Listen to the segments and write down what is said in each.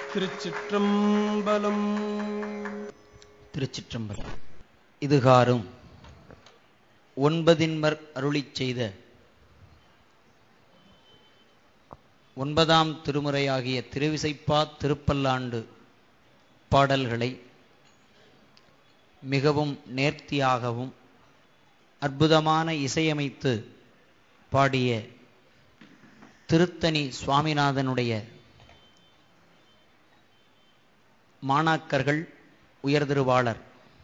திருச்சிற்றம்பலம் திருச்சிற்றம்பலம் இதுகாரும் ஒன்பதின்மர் அருளிச் செய்த ஒன்பதாம் திருமுறையாகிய திருவிசைப்பா திருப்பல்லாண்டு பாடல்களை மிகவும் நேர்த்தியாகவும் அற்புதமான இசையமைத்து பாடிய திருத்தணி சுவாமிநாதனுடைய மாணாக்கர்கள் உயர்திருவாளர்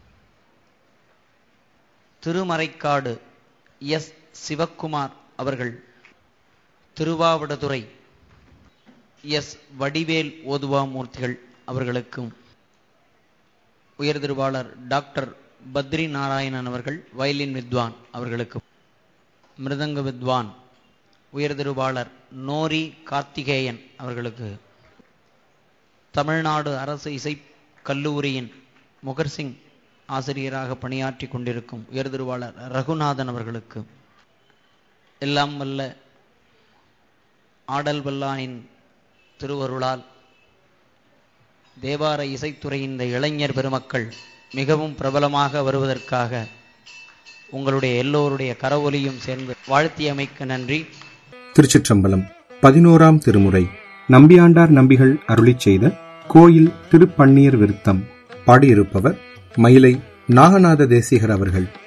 திருமறைக்காடு எஸ் சிவக்குமார் அவர்கள் திருவாவடுதுறை எஸ் வடிவேல் ஓதுவாமூர்த்திகள் அவர்களுக்கும் உயர்திருவாளர் டாக்டர் பத்ரி நாராயணன் அவர்கள் வயலின் வித்வான் அவர்களுக்கும் மிருதங்க வித்வான் உயர்திருவாளர் நோரி கார்த்திகேயன் அவர்களுக்கு தமிழ்நாடு அரசு இசை கல்லூரியின் முகர்சிங் ஆசிரியராக பணியாற்றி கொண்டிருக்கும் உயர்திருவாளர் ரகுநாதன் அவர்களுக்கு எல்லாம் வல்ல ஆடல் வல்லானின் திருவருளால் தேவார இசைத்துறையின் இந்த இளைஞர் பெருமக்கள் மிகவும் பிரபலமாக வருவதற்காக உங்களுடைய எல்லோருடைய கரவொலியும் சேர்ந்து வாழ்த்தியமைக்கு நன்றி திருச்சிற்றம்பலம் பதினோராம் திருமுறை நம்பியாண்டார் நம்பிகள் அருளிச் செய்த கோயில் திருப்பன்னீர் விருத்தம் பாடியிருப்பவர் மயிலை நாகநாத தேசிகர் அவர்கள்